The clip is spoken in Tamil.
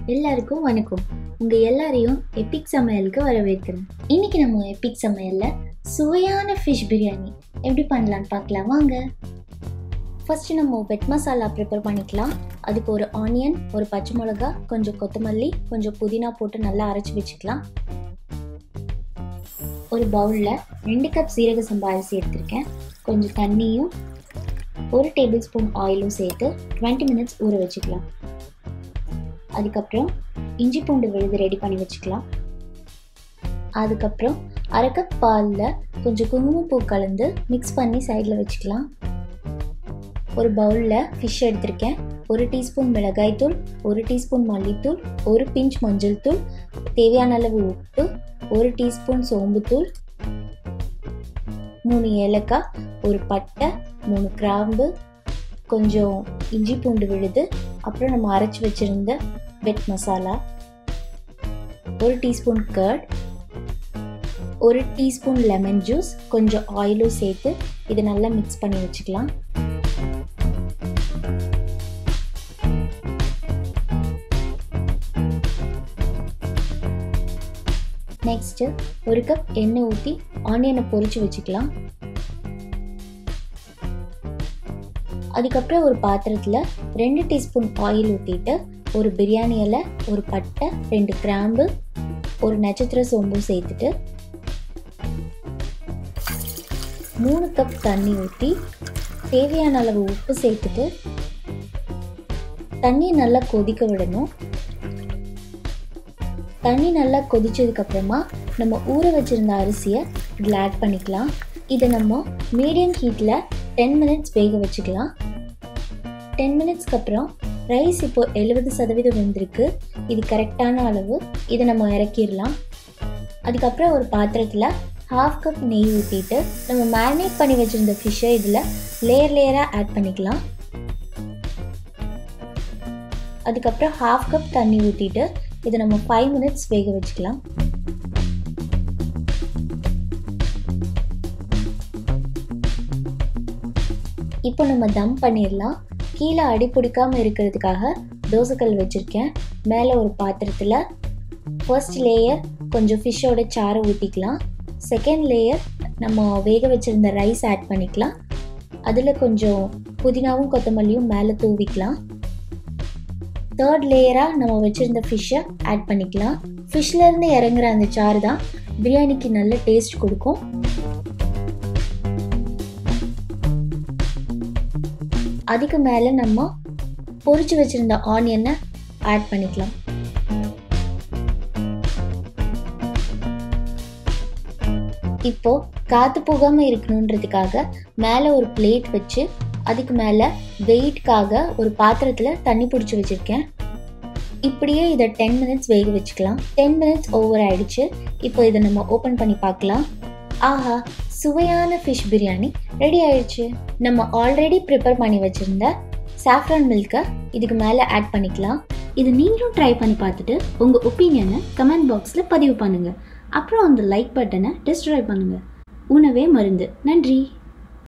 எல்லாருக்கும் வணக்கம் உங்கள் எல்லாரையும் எபிக் சமையலுக்கு வரவேற்கிறேன் இன்னைக்கு நம்ம எபிக் சமையலில் சுவையான ஃபிஷ் பிரியாணி எப்படி பண்ணலான்னு பார்க்கலாம் வாங்க ஃபஸ்ட்டு நம்ம வெட் மசாலா ப்ரிப்பேர் பண்ணிக்கலாம் அதுக்கு ஒரு ஆனியன் ஒரு பச்சை மிளகா கொஞ்சம் கொத்தமல்லி கொஞ்சம் புதினா போட்டு நல்லா அரைச்சி வச்சுக்கலாம் ஒரு பவுலில் ரெண்டு கப் சீரக சம்பா அரிசி எடுத்திருக்கேன் கொஞ்சம் தண்ணியும் ஒரு டேபிள் ஸ்பூன் ஆயிலும் சேர்த்து டுவெண்ட்டி மினிட்ஸ் ஊற வச்சுக்கலாம் அதுக்கப்புறம் இஞ்சி பூண்டு விழுது ரெடி பண்ணி வச்சுக்கலாம் அதுக்கப்புறம் அரை கப் பாலில் கொஞ்சம் குங்குமப்பூ கலந்து மிக்ஸ் பண்ணி சைடில் வச்சுக்கலாம் ஒரு பவுலில் ஃபிஷ் எடுத்திருக்கேன் ஒரு டீஸ்பூன் மிளகாய்த்தூள் ஒரு டீஸ்பூன் மல்லித்தூள் ஒரு பிஞ்ச் மஞ்சள் தூள் தேவையான அளவு உப்பு ஒரு டீஸ்பூன் சோம்புத்தூள் மூணு ஏலக்காய் ஒரு பட்டை மூணு கிராம்பு கொஞ்சம் இஞ்சி பூண்டு விழுது அப்புறம் நம்ம அரைச்சி வச்சுருந்த வெட் மசாலா ஒரு டீஸ்பூன் கர்ட் ஒரு டீஸ்பூன் லெமன் ஜூஸ் கொஞ்சம் ஆயிலும் சேர்த்து இதை நல்லா மிக்ஸ் பண்ணி வச்சுக்கலாம் நெக்ஸ்ட்டு ஒரு கப் எண்ணெய் ஊற்றி ஆனியனை பொரிச்சு வச்சுக்கலாம் அதுக்கப்புறம் ஒரு பாத்திரத்தில் ரெண்டு டீஸ்பூன் ஆயில் ஊற்றிட்டு ஒரு பிரியாணி இலை ஒரு பட்டை ரெண்டு கிராம்பு ஒரு நட்சத்திர சோம்பு சேர்த்துட்டு மூணு கப் தண்ணி ஊற்றி தேவையான அளவு உப்பு சேர்த்துட்டு தண்ணி நல்லா கொதிக்க விடணும் தண்ணி நல்லா கொதிச்சதுக்கப்புறமா நம்ம ஊற வச்சுருந்த அரிசியை இதில் ஆட் பண்ணிக்கலாம் இதை நம்ம மீடியம் ஹீட்டில் டென் மினிட்ஸ் வேக வச்சுக்கலாம் டென் மினிட்ஸ்க்கு அப்புறம் ரைஸ் இப்போ எழுபது சதவீதம் வெந்திருக்கு இது கரெக்டான அளவு இதை நம்ம இறக்கிடலாம் அதுக்கப்புறம் ஒரு பாத்திரத்தில் ஹாஃப் கப் நெய் ஊற்றிட்டு நம்ம மேரினேட் பண்ணி வச்சுருந்த ஃபிஷ்ஷை இதில் லேயர் லேயராக ஆட் பண்ணிக்கலாம் அதுக்கப்புறம் ஹாஃப் கப் தண்ணி ஊற்றிட்டு இதை நம்ம ஃபைவ் மினிட்ஸ் வேக வச்சுக்கலாம் இப்போ நம்ம தம் பண்ணிடலாம் கீழே அடி பிடிக்காமல் இருக்கிறதுக்காக தோசைக்கல் வச்சுருக்கேன் மேலே ஒரு பாத்திரத்தில் ஃபர்ஸ்ட் லேயர் கொஞ்சம் ஃபிஷ்ஷோட சாறை ஊற்றிக்கலாம் செகண்ட் லேயர் நம்ம வேக வச்சுருந்த ரைஸ் ஆட் பண்ணிக்கலாம் அதில் கொஞ்சம் புதினாவும் கொத்தமல்லியும் மேலே தூவிக்கலாம் தேர்ட் லேயராக நம்ம வச்சுருந்த ஃபிஷ்ஷை ஆட் பண்ணிக்கலாம் ஃபிஷ்லேருந்து இறங்குற அந்த சாறு தான் பிரியாணிக்கு நல்ல டேஸ்ட் கொடுக்கும் அதுக்கு மேலே நம்ம பொரிச்சு வச்சுருந்த ஆனியனை ஆட் பண்ணிக்கலாம் இப்போ காற்று போகாமல் இருக்கணுன்றதுக்காக மேலே ஒரு பிளேட் வச்சு அதுக்கு மேலே வெயிட்காக ஒரு பாத்திரத்தில் தண்ணி பிடிச்சி வச்சுருக்கேன் இப்படியே இதை டென் மினிட்ஸ் வேக வச்சுக்கலாம் டென் மினிட்ஸ் ஓவர் ஆயிடுச்சு இப்போ இதை நம்ம ஓப்பன் பண்ணி பார்க்கலாம் ஆஹா சுவையான ஃபிஷ் பிரியாணி ரெடி ஆயிடுச்சு நம்ம ஆல்ரெடி ப்ரிப்பேர் பண்ணி வச்சுருந்த சாஃப்ரான் மில்கை இதுக்கு மேலே ஆட் பண்ணிக்கலாம் இது நீங்களும் ட்ரை பண்ணி பார்த்துட்டு உங்கள் ஒப்பீனியனை கமெண்ட் பாக்ஸில் பதிவு பண்ணுங்கள் அப்புறம் அந்த லைக் பட்டனை டிஸ்ட்ராய் பண்ணுங்கள் உணவே மருந்து நன்றி